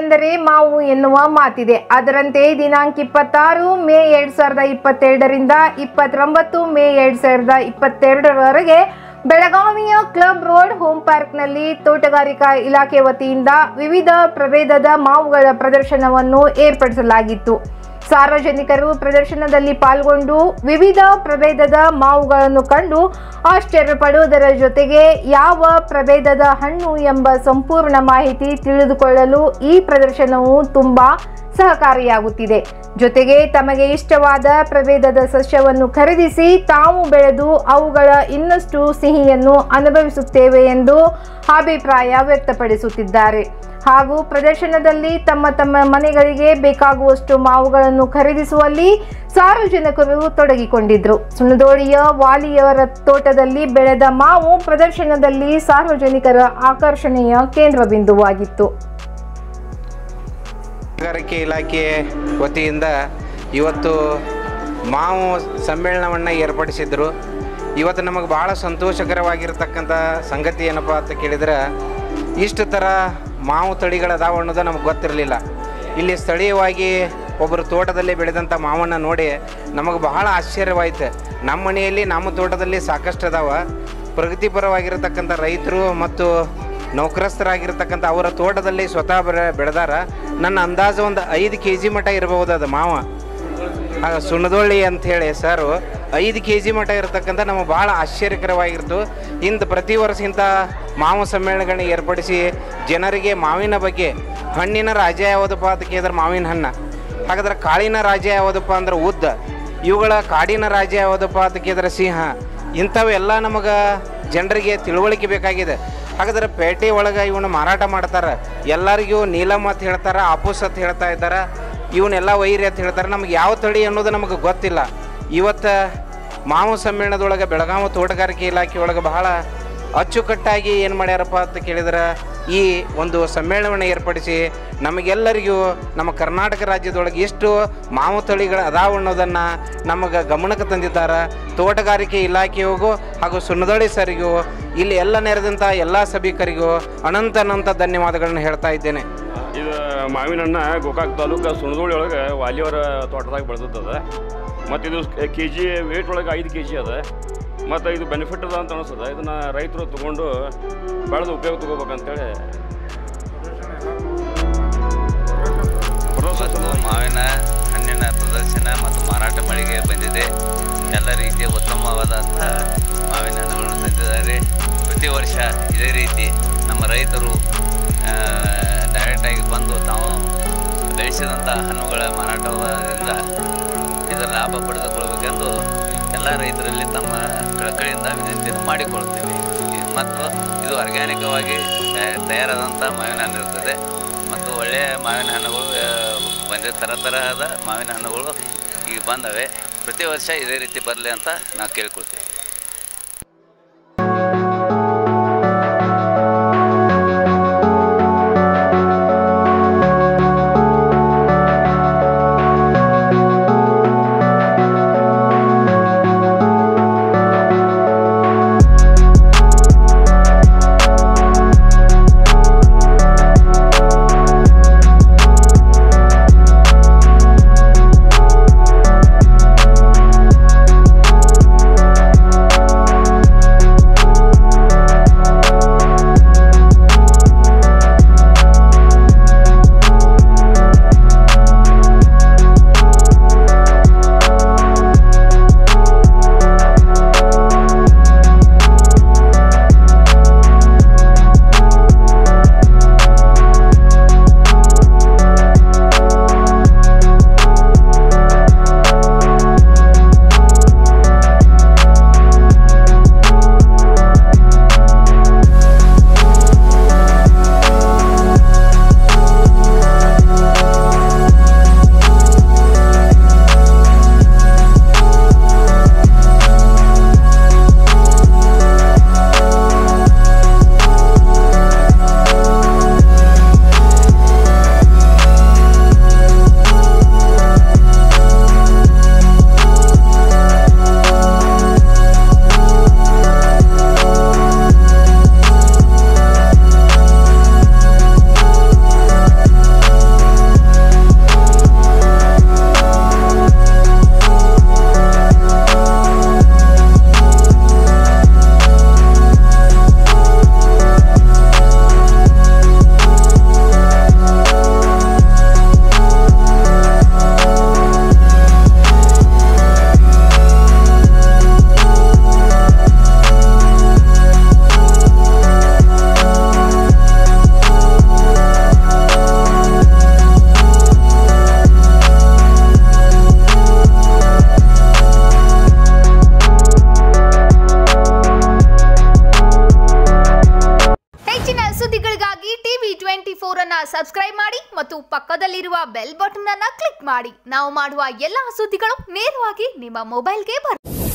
ಎಂದರೆ ಮಾವು ಎನ್ನುವ ಮಾತಿದೆ ಅದರಂತೆ ದಿನಾಂಕ ಇಪ್ಪತ್ತಾರು ಮೇ ಎರಡ್ ಸಾವಿರದ ಇಪ್ಪತ್ತೆರಡರಿಂದ ಇಪ್ಪತ್ತೊಂಬತ್ತು ಮೇ ಎರಡ್ ಸಾವಿರದ ಇಪ್ಪತ್ತೆರಡರವರೆಗೆ ಬೆಳಗಾವಿಯ ಕ್ಲಬ್ ರೋಡ್ ಹೋಮ್ ಪಾರ್ಕ್ನಲ್ಲಿ ತೋಟಗಾರಿಕಾ ಇಲಾಖೆ ವತಿಯಿಂದ ವಿವಿಧ ಪ್ರಭೇದದ ಮಾವುಗಳ ಪ್ರದರ್ಶನವನ್ನು ಏರ್ಪಡಿಸಲಾಗಿತ್ತು ಸಾರ್ವಜನಿಕರು ಪ್ರದರ್ಶನದಲ್ಲಿ ಪಾಲ್ಗೊಂಡು ವಿವಿಧ ಪ್ರಭೇದದ ಮಾವುಗಳನ್ನು ಕಂಡು ಆಶ್ಚರ್ಯಪಡುವುದರ ಜೊತೆಗೆ ಯಾವ ಪ್ರಭೇದದ ಹಣ್ಣು ಎಂಬ ಸಂಪೂರ್ಣ ಮಾಹಿತಿ ತಿಳಿದುಕೊಳ್ಳಲು ಈ ಪ್ರದರ್ಶನವು ತುಂಬಾ ಸಹಕಾರಿಯಾಗುತ್ತಿದೆ ಜೊತೆಗೆ ತಮಗೆ ಇಷ್ಟವಾದ ಪ್ರಭೇದದ ಸಸ್ಯವನ್ನು ಖರೀದಿಸಿ ತಾವು ಬೆಳೆದು ಅವುಗಳ ಇನ್ನಷ್ಟು ಸಿಹಿಯನ್ನು ಅನುಭವಿಸುತ್ತೇವೆ ಎಂದು ಅಭಿಪ್ರಾಯ ವ್ಯಕ್ತಪಡಿಸುತ್ತಿದ್ದಾರೆ ಹಾಗೂ ಪ್ರದರ್ಶನದಲ್ಲಿ ತಮ್ಮ ತಮ್ಮ ಮನೆಗಳಿಗೆ ಬೇಕಾಗುವಷ್ಟು ಮಾವುಗಳನ್ನು ಖರೀದಿಸುವಲ್ಲಿ ಸಾರ್ವಜನಿಕರು ತೊಡಗಿಕೊಂಡಿದ್ರು ಸುಣದೋಳಿಯ ವಾಲಿಯವರ ತೋಟದಲ್ಲಿ ಬೆಳೆದ ಮಾವು ಪ್ರದರ್ಶನದಲ್ಲಿ ಸಾರ್ವಜನಿಕರ ಆಕರ್ಷಣೆಯ ಕೇಂದ್ರ ಬಿಂದುವಾಗಿತ್ತು ತೋಟಗಾರಿಕೆ ಇಲಾಖೆ ವತಿಯಿಂದ ಇವತ್ತು ಮಾವು ಸಮ್ಮೇಳನವನ್ನು ಏರ್ಪಡಿಸಿದ್ರು ಇವತ್ತು ನಮಗೆ ಭಾಳ ಸಂತೋಷಕರವಾಗಿರ್ತಕ್ಕಂಥ ಸಂಗತಿ ಏನಪ್ಪ ಅಂತ ಕೇಳಿದ್ರೆ ಇಷ್ಟು ಥರ ಮಾವು ತಳಿಗಳದಾವ ಅನ್ನೋದು ನಮಗೆ ಗೊತ್ತಿರಲಿಲ್ಲ ಇಲ್ಲಿ ಸ್ಥಳೀಯವಾಗಿ ಒಬ್ಬರು ತೋಟದಲ್ಲಿ ಬೆಳೆದಂಥ ಮಾವನ್ನು ನೋಡಿ ನಮಗೆ ಬಹಳ ಆಶ್ಚರ್ಯವಾಯ್ತು ನಮ್ಮ ಮನೆಯಲ್ಲಿ ನಮ್ಮ ತೋಟದಲ್ಲಿ ಸಾಕಷ್ಟು ಅದಾವ ಪ್ರಗತಿಪರವಾಗಿರತಕ್ಕಂಥ ರೈತರು ಮತ್ತು ನೌಕರಸ್ಥರಾಗಿರ್ತಕ್ಕಂಥ ಅವರ ತೋಟದಲ್ಲಿ ಸ್ವತಃ ಬೆಳೆ ಬೆಳೆದಾರ ನನ್ನ ಅಂದಾಜು ಒಂದು ಐದು ಕೆ ಜಿ ಮಟ್ಟ ಇರಬಹುದು ಅದು ಮಾವ ಆ ಸುಣ್ಣದೊಳ್ಳಿ ಅಂಥೇಳಿ ಸರು ಐದು ಕೆ ಜಿ ಮಟ್ಟ ಇರತಕ್ಕಂಥ ನಮಗೆ ಭಾಳ ಆಶ್ಚರ್ಯಕರವಾಗಿರ್ತು ಇಂಥ ಪ್ರತಿ ವರ್ಷ ಇಂಥ ಮಾವು ಸಮ್ಮೇಳನಗಳನ್ನ ಏರ್ಪಡಿಸಿ ಜನರಿಗೆ ಮಾವಿನ ಬಗ್ಗೆ ಹಣ್ಣಿನ ರಾಜ್ಯ ಯಾವುದಪ್ಪ ಅಂತ ಕೇಳಿದ್ರೆ ಮಾವಿನ ಹಣ್ಣು ಹಾಗಾದ್ರೆ ಕಾಳಿನ ರಾಜ್ಯ ಯಾವುದಪ್ಪ ಅಂದ್ರೆ ಉದ್ದ ಇವುಗಳ ಕಾಡಿನ ರಾಜ್ಯ ಯಾವುದಪ್ಪ ಅಂತ ಕೇಳಿದ್ರೆ ಸಿಂಹ ಇಂಥವೆಲ್ಲ ನಮಗೆ ಜನರಿಗೆ ತಿಳುವಳಿಕೆ ಬೇಕಾಗಿದೆ ಹಾಗಾದ್ರೆ ಪೇಟೆ ಒಳಗೆ ಇವನ್ನ ಮಾರಾಟ ಮಾಡ್ತಾರೆ ಎಲ್ಲರಿಗೂ ನೀಲಮ್ ಅಂತ ಹೇಳ್ತಾರೆ ಆಪೂಸ್ ಅಂತ ಹೇಳ್ತಾ ಇದ್ದಾರೆ ಇವನ್ನೆಲ್ಲ ವೈರಿ ಅಂತ ಹೇಳ್ತಾರೆ ನಮ್ಗೆ ಯಾವ ತಳಿ ಅನ್ನೋದು ನಮಗೆ ಗೊತ್ತಿಲ್ಲ ಇವತ್ತು ಮಾವು ಸಮ್ಮೇಳನದೊಳಗೆ ಬೆಳಗಾವಿ ತೋಟಗಾರಿಕೆ ಇಲಾಖೆ ಒಳಗೆ ಬಹಳ ಅಚ್ಚುಕಟ್ಟಾಗಿ ಏನು ಮಾಡ್ಯಾರಪ್ಪ ಅಂತ ಕೇಳಿದ್ರೆ ಈ ಒಂದು ಸಮ್ಮೇಳನವನ್ನು ಏರ್ಪಡಿಸಿ ನಮಗೆಲ್ಲರಿಗೂ ನಮ್ಮ ಕರ್ನಾಟಕ ರಾಜ್ಯದೊಳಗೆ ಎಷ್ಟು ಮಾವು ತಳಿಗಳು ಅದಾವ ಅನ್ನೋದನ್ನು ನಮಗೆ ಗಮನಕ್ಕೆ ತಂದಿದ್ದಾರೆ ತೋಟಗಾರಿಕೆ ಇಲಾಖೆಗೂ ಹಾಗೂ ಸುಣ್ಣದೊಳಿ ಸರಿಗೂ ಇಲ್ಲಿ ಎಲ್ಲ ನೆರೆದಂಥ ಎಲ್ಲ ಸಭಿಕರಿಗೂ ಅನಂತ ಅನಂತ ಧನ್ಯವಾದಗಳನ್ನು ಹೇಳ್ತಾ ಇದ್ದೇನೆ ಇದು ಮಾವಿನ ಹಣ್ಣ ಗೋಕಾಕ್ ತಾಲೂಕು ಸುಣದೋಳಿ ಒಳಗೆ ವಾಲಿಯವರ ತೋಟದಾಗ ಬೆಳೆದದ ಮತ್ತು ಇದು ಕೆ ಜಿ ವೇಟ್ ಒಳಗೆ ಐದು ಕೆ ಜಿ ಅದ ಮತ್ತು ಇದು ಬೆನಿಫಿಟ್ ಅದ ಅಂತ ಅನಿಸ್ತದೆ ಇದನ್ನು ರೈತರು ತೊಗೊಂಡು ಬೆಳೆದು ಉಪಯೋಗ ತಗೋಬೇಕಂತೇಳಿ ಮತ್ತು ಮಾವಿನ ಹಣ್ಣಿನ ಪ್ರದರ್ಶನ ಮತ್ತು ಮಾರಾಟ ಮಳಿಗೆ ಬಂದಿದೆ ಎಲ್ಲ ರೀತಿಯ ಉತ್ತಮವಾದಂಥ ಮಾವಿನ ಹಣ್ಣುಗಳನ್ನು ತಂದಿದ್ದಾರೆ ಪ್ರತಿ ವರ್ಷ ಇದೇ ರೀತಿ ನಮ್ಮ ರೈತರು ಡೈರೆಕ್ಟಾಗಿ ಬಂದು ತಾವು ಬೆಳೆಸಿದಂಥ ಹಣ್ಣುಗಳ ಮಾರಾಟದಿಂದ ಇದರ ಲಾಭ ಪಡೆದುಕೊಳ್ಳಬೇಕೆಂದು ಎಲ್ಲ ರೈತರಲ್ಲಿ ತಮ್ಮ ಕಳಕಳಿಯಿಂದ ವಿನಂತಿಯನ್ನು ಮಾಡಿಕೊಳ್ಳುತ್ತೇವೆ ಮತ್ತು ಇದು ಆರ್ಗ್ಯಾನಿಕವಾಗಿ ತಯಾರಾದಂಥ ಮಾವಿನ ಹಣ್ಣು ಇರ್ತದೆ ಮತ್ತು ಒಳ್ಳೆಯ ಮಾವಿನ ಹಣ್ಣುಗಳು ಆ, ಬಂದಿದೆ ಥರ ತರಹದ ಮಾವಿನ ಹಣ್ಣುಗಳು ಈಗ ಬಂದವೆ ಪ್ರತಿ ವರ್ಷ ಇದೇ ರೀತಿ ಬರಲಿ ಅಂತ ನಾವು ಕೇಳ್ಕೊಳ್ತೀವಿ ಅನ್ನ ಸಬ್ಸ್ಕ್ರೈಬ್ ಮಾಡಿ ಮತ್ತು ಪಕ್ಕದಲ್ಲಿರುವ ಬೆಲ್ ಬಟನ್ ಅನ್ನ ಕ್ಲಿಕ್ ಮಾಡಿ ನಾವು ಮಾಡುವ ಎಲ್ಲಾ ಸುದ್ದಿಗಳು ನೇರವಾಗಿ ನಿಮ್ಮ ಮೊಬೈಲ್ಗೆ ಬರುತ್ತೆ